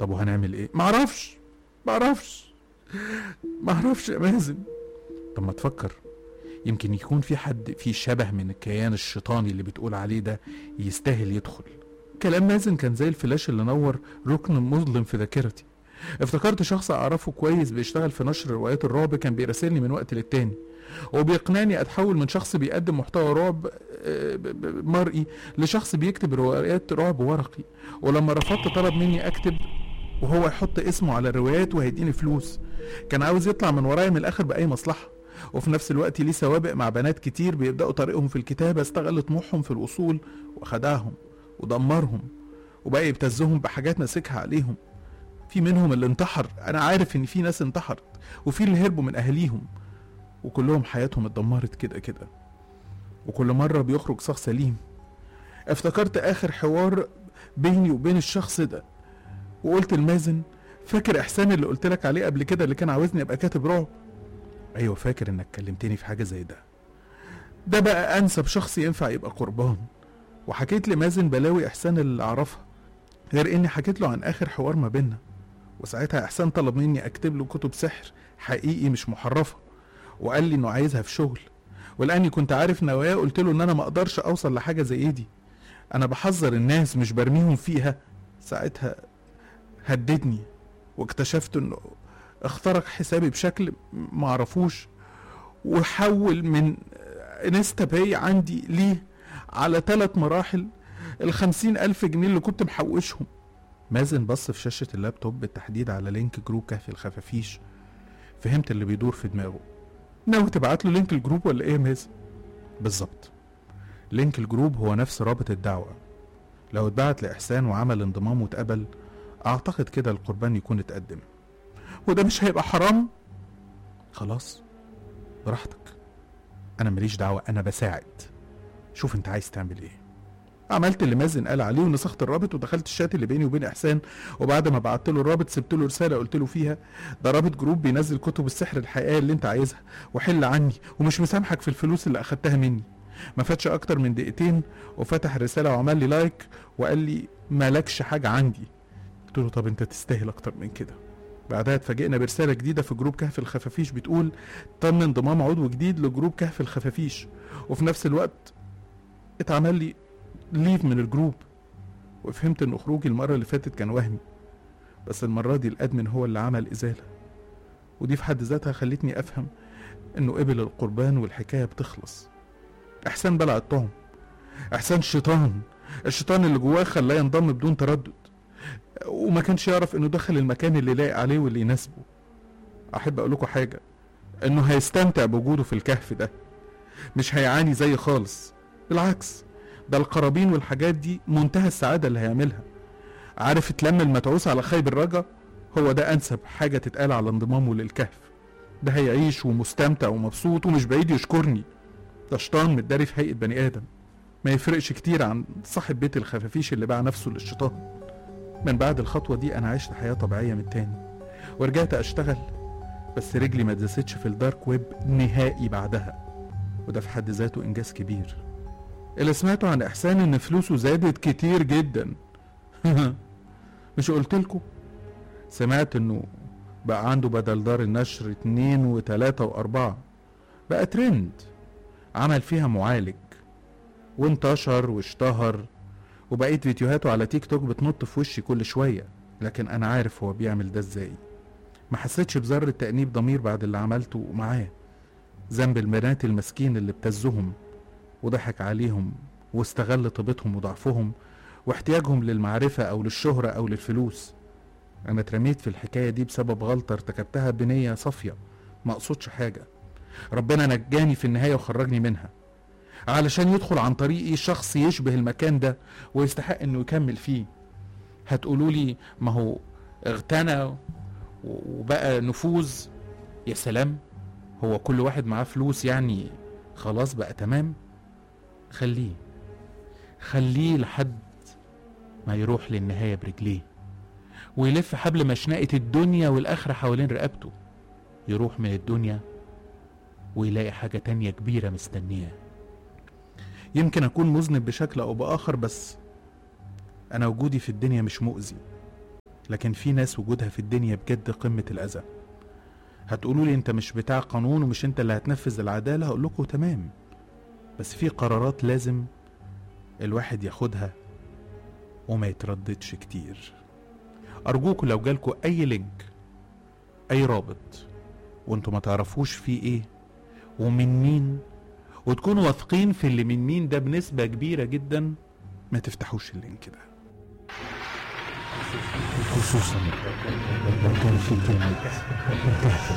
طب وهنعمل ايه معرفش معرفش معرفش يا مازن طب ما تفكر يمكن يكون في حد في شبه من الكيان الشيطاني اللي بتقول عليه ده يستاهل يدخل كلام مازن كان زي الفلاش اللي نور ركن مظلم في ذاكرتي افتكرت شخص اعرفه كويس بيشتغل في نشر روايات الرعب كان بيراسلني من وقت للتاني وبيقنعني اتحول من شخص بيقدم محتوى رعب آه، ب- ب- مرئي لشخص بيكتب روايات رعب ورقي ولما رفضت طلب مني اكتب وهو يحط اسمه على الروايات وهيديني فلوس كان عاوز يطلع من ورايا من الاخر باي مصلحه وفي نفس الوقت ليه سوابق مع بنات كتير بيبداوا طريقهم في الكتابه استغل طموحهم في الوصول وخدعهم ودمرهم وبقى يبتزهم بحاجات ماسكها عليهم في منهم اللي انتحر انا عارف ان في ناس انتحرت وفي اللي هربوا من اهاليهم وكلهم حياتهم اتدمرت كده كده وكل مرة بيخرج صاغ سليم افتكرت اخر حوار بيني وبين الشخص ده وقلت لمازن فاكر احسان اللي قلت لك عليه قبل كده اللي كان عاوزني ابقى كاتب رعب ايوه فاكر انك كلمتني في حاجة زي ده ده بقى انسب شخص ينفع يبقى قربان وحكيت لمازن بلاوي احسان اللي اعرفها غير اني حكيت له عن اخر حوار ما بينا وساعتها احسان طلب مني اكتب له كتب سحر حقيقي مش محرفه وقال لي انه عايزها في شغل ولاني كنت عارف نواياه قلت له ان انا ما اقدرش اوصل لحاجه زي دي انا بحذر الناس مش برميهم فيها ساعتها هددني واكتشفت انه اخترق حسابي بشكل معرفوش وحول من انستا باي عندي ليه على ثلاث مراحل الخمسين ألف جنيه اللي كنت محوشهم مازن بص في شاشة اللابتوب بالتحديد على لينك جروب كهف الخفافيش فهمت اللي بيدور في دماغه ناوي تبعت له لينك الجروب ولا ايه يا مازن بالظبط لينك الجروب هو نفس رابط الدعوة لو اتبعت لإحسان وعمل انضمام واتقبل أعتقد كده القربان يكون اتقدم وده مش هيبقى حرام خلاص براحتك أنا ماليش دعوة أنا بساعد شوف أنت عايز تعمل إيه عملت اللي مازن قال عليه ونسخت الرابط ودخلت الشات اللي بيني وبين احسان وبعد ما بعت له الرابط سبت له رساله قلت له فيها ده رابط جروب بينزل كتب السحر الحقيقيه اللي انت عايزها وحل عني ومش مسامحك في الفلوس اللي اخدتها مني ما فاتش اكتر من دقيقتين وفتح الرساله وعمل لي لايك وقال لي مالكش حاجه عندي قلت له طب انت تستاهل اكتر من كده بعدها اتفاجئنا برسالة جديدة في جروب كهف الخفافيش بتقول تم انضمام عضو جديد لجروب كهف الخفافيش وفي نفس الوقت اتعمل لي ليف من الجروب وفهمت ان خروجي المرة اللي فاتت كان وهمي بس المرة دي الادمن هو اللي عمل ازالة ودي في حد ذاتها خلتني افهم انه قبل القربان والحكاية بتخلص احسان بلع الطعم احسان شيطان الشيطان اللي جواه خلاه ينضم بدون تردد وما كانش يعرف انه دخل المكان اللي لايق عليه واللي يناسبه احب اقول لكم حاجة انه هيستمتع بوجوده في الكهف ده مش هيعاني زي خالص بالعكس ده القرابين والحاجات دي منتهى السعادة اللي هيعملها عارف اتلم المتعوس على خيب الرجا هو ده أنسب حاجة تتقال على انضمامه للكهف ده هيعيش ومستمتع ومبسوط ومش بعيد يشكرني ده شيطان متداري في هيئة بني آدم ما يفرقش كتير عن صاحب بيت الخفافيش اللي باع نفسه للشيطان من بعد الخطوة دي أنا عشت حياة طبيعية من تاني ورجعت أشتغل بس رجلي ما دستش في الدارك ويب نهائي بعدها وده في حد ذاته إنجاز كبير اللي سمعته عن إحسان إن فلوسه زادت كتير جدا مش قلتلكوا سمعت إنه بقى عنده بدل دار النشر اتنين وتلاتة وأربعة بقى ترند عمل فيها معالج وانتشر واشتهر وبقيت فيديوهاته على تيك توك بتنط في وشي كل شوية لكن أنا عارف هو بيعمل ده ازاي ما حسيتش بذرة تأنيب ضمير بعد اللي عملته معاه ذنب البنات المسكين اللي ابتزهم وضحك عليهم واستغل طيبتهم وضعفهم واحتياجهم للمعرفة أو للشهرة أو للفلوس أنا اترميت في الحكاية دي بسبب غلطة ارتكبتها بنية صافية ما أقصدش حاجة ربنا نجاني في النهاية وخرجني منها علشان يدخل عن طريقي شخص يشبه المكان ده ويستحق انه يكمل فيه هتقولوا لي ما هو اغتنى وبقى نفوذ يا سلام هو كل واحد معاه فلوس يعني خلاص بقى تمام خليه خليه لحد ما يروح للنهاية برجليه ويلف حبل مشنقة الدنيا والآخرة حوالين رقبته يروح من الدنيا ويلاقي حاجة تانية كبيرة مستنياه يمكن أكون مذنب بشكل أو بآخر بس أنا وجودي في الدنيا مش مؤذي لكن في ناس وجودها في الدنيا بجد قمة الأذى هتقولوا لي انت مش بتاع قانون ومش انت اللي هتنفذ العدالة هقول لكم تمام بس في قرارات لازم الواحد ياخدها وما يترددش كتير أرجوكم لو جالكوا أي لينك أي رابط وانتوا ما تعرفوش فيه ايه ومن مين وتكونوا واثقين في اللي من مين ده بنسبة كبيرة جدا ما تفتحوش اللينك ده خصوصا لو كان في كلمة انتهت